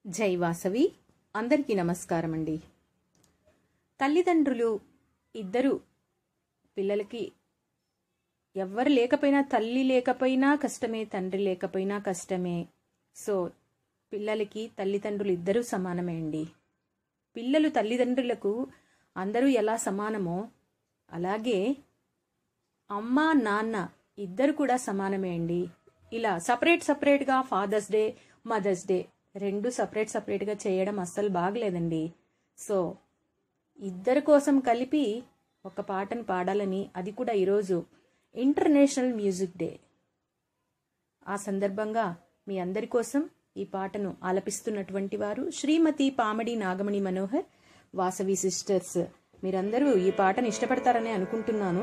జై వాసవి అందరికీ నమస్కారం అండి తల్లిదండ్రులు ఇద్దరు పిల్లలకి ఎవ్వరు లేకపోయినా తల్లి లేకపోయినా కష్టమే తండ్రి లేకపోయినా కష్టమే సో పిల్లలకి తల్లిదండ్రులు ఇద్దరూ సమానమే అండి పిల్లలు తల్లిదండ్రులకు అందరూ ఎలా సమానమో అలాగే అమ్మ నాన్న ఇద్దరు కూడా సమానమే అండి ఇలా సపరేట్ సపరేట్గా ఫాదర్స్ డే మదర్స్ డే రెండు సపరేట్ సపరేట్గా చేయడం అస్సలు బాగలేదండి సో ఇద్దరి కోసం కలిపి ఒక పాటను పాడాలని అది కూడా ఈరోజు ఇంటర్నేషనల్ మ్యూజిక్ డే ఆ సందర్భంగా మీ అందరి కోసం ఈ పాటను ఆలపిస్తున్నటువంటి వారు శ్రీమతి పామడి నాగమణి మనోహర్ వాసవి సిస్టర్స్ మీరందరూ ఈ పాటను ఇష్టపడతారని అనుకుంటున్నాను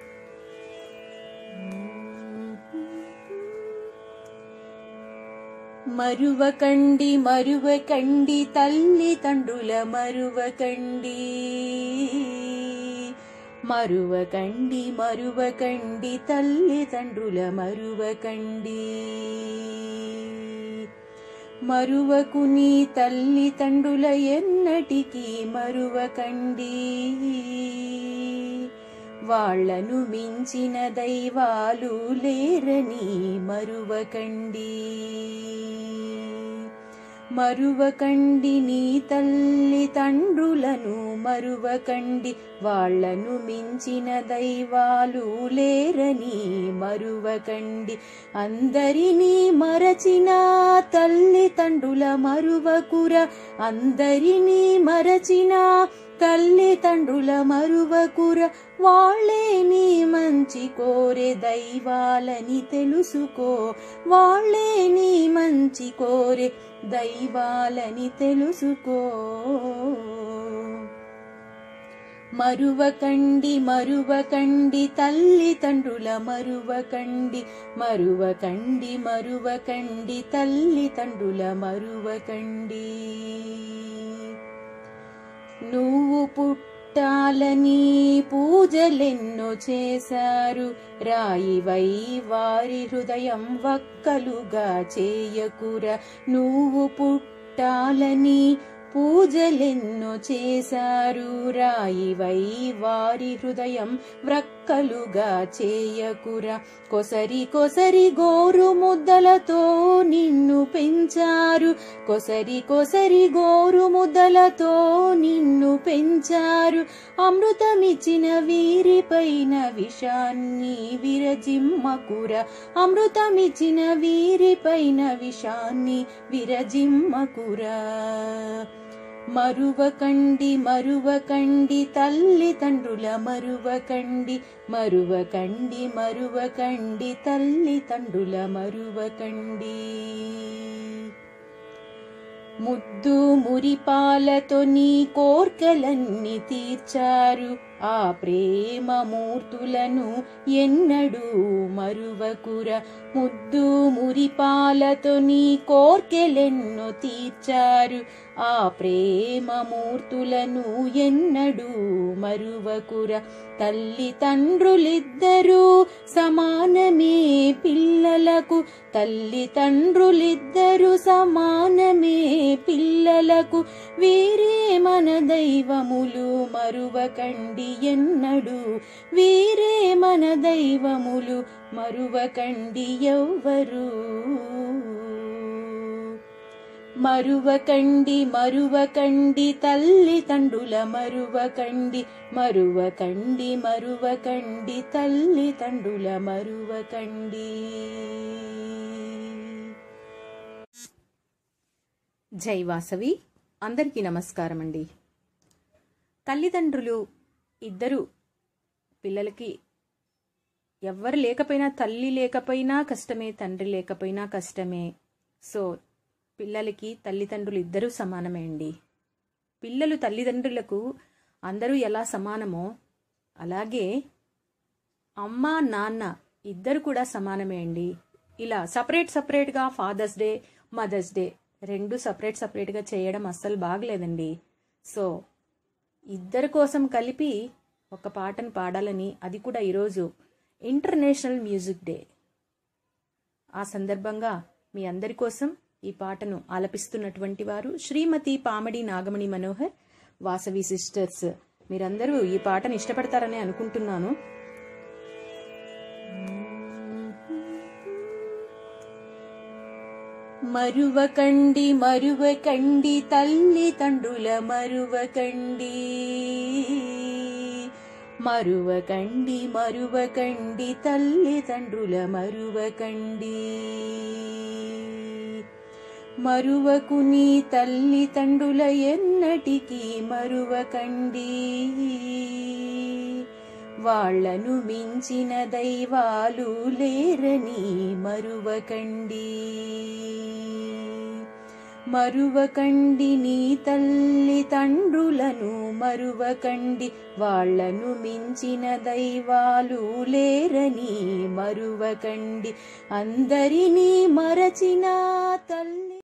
మరువకండి మరువకండి తల్లి తండ్రుల మరువకండి మరువకండి మరువకండి తల్లి తండ్రుల మరువకండి మరువకు నీ తల్లి తండ్రుల ఎన్నటికీ మరువకండి వాళ్లను మించిన దైవాలు లేరని మరువకండి మరువకండి నీ తల్లి తండ్రులను మరువకండి వాళ్లను మించిన దైవాలు లేరని మరువకండి అందరినీ మరచిన తల్లి తండ్రుల మరువకుర అందరినీ మరచిన తల్లి తండ్రుల మరువకుర వాళ్ళే నీ మంచి కోరే దైవాలని తెలుసుకో వాళ్ళే నీ మంచి కోరే దైవాలని తెలుసుకో మరువకండి మరువకండి తల్లి తండ్రుల మరువకండి మరువకండి మరువకండి తల్లి తండ్రుల మరువకండి నువ్వు పుట్టాలని పూజలెన్నో చేశారు రాయివై వారి హృదయం వక్కలుగా చేయకుర నువ్వు పుట్టాలని పూజలెన్నో చేశారు రాయివై వారి హృదయం వ్రక్కలుగా చేయకుర కొసరి కొసరి గోరు ముద్దలతో నిన్ను పెంచారు కొసరి కొసరి గోరు ముద్దలతో నిన్ను పెంచారు అమృతమిచ్చిన వీరిపైన విషాన్ని విరజిమ్మకుర అమృతమిచ్చిన వీరిపైన విషాన్ని విరజిమ్మకురా మరువకండి మరువకండి తల్లి తండ్రుల మరువకండి మరువకండి మరువకండి తల్లి తండ్రుల మరువకండి ముద్దు మురిపాలతో నీ కోర్కెలన్నీ తీర్చారు ఆ ప్రేమ మూర్తులను ఎన్నడూ మరువకుర ముద్దు మురిపాలతో నీ కోర్కెలెన్నో తీర్చారు ఆ ప్రేమ మూర్తులను ఎన్నడూ మరువకుర తల్లి తండ్రులిద్దరూ సమానమే పిల్లలకు తల్లి తండ్రులిద్దరూ సమానమే పిల్లలకు వీరే మన దైవములు మరువకండి ఎన్నడు వీరే మన దైవములు మరువకండి ఎవ్వరు మరువకండి మరువకండి తల్లి తండ్రుల మరువకండి మరువకండి మరువకండి తల్లి తండ్రుల మరువకండి జై వాసవి అందరికీ నమస్కారం అండి తల్లిదండ్రులు ఇద్దరు పిల్లలకి ఎవ్వరు లేకపోయినా తల్లి లేకపోయినా కష్టమే తండ్రి లేకపోయినా కష్టమే సో పిల్లలకి తల్లిదండ్రులు ఇద్దరూ సమానమే అండి పిల్లలు తల్లిదండ్రులకు అందరూ ఎలా సమానమో అలాగే అమ్మ నాన్న ఇద్దరు కూడా సమానమే అండి ఇలా సపరేట్ సపరేట్గా ఫాదర్స్ డే మదర్స్ డే రెండు సపరేట్ సపరేట్గా చేయడం అస్సలు బాగలేదండి సో ఇద్దరి కోసం కలిపి ఒక పాటను పాడాలని అది కూడా ఈరోజు ఇంటర్నేషనల్ మ్యూజిక్ డే ఆ సందర్భంగా మీ అందరి కోసం ఈ పాటను ఆలపిస్తున్నటువంటి వారు శ్రీమతి పామడి నాగమణి మనోహర్ వాసవి సిస్టర్స్ మీరందరూ ఈ పాటను ఇష్టపడతారని అనుకుంటున్నాను మరువకండి మరువకండి తల్లి తండ్రుల మరువకండి మరువకండి మరువకండి తల్లి తండ్రుల మరువకండి మరువకు నీ తల్లి తండ్రుల ఎన్నటికీ మరువకండి వాళ్లను మించిన దైవాలు లేరని మరువకండి మరువకండి నీ తల్లి తండ్రులను మరువకండి వాళ్లను మించిన దైవాలు లేరని మరువకండి అందరినీ మరచిన తల్లి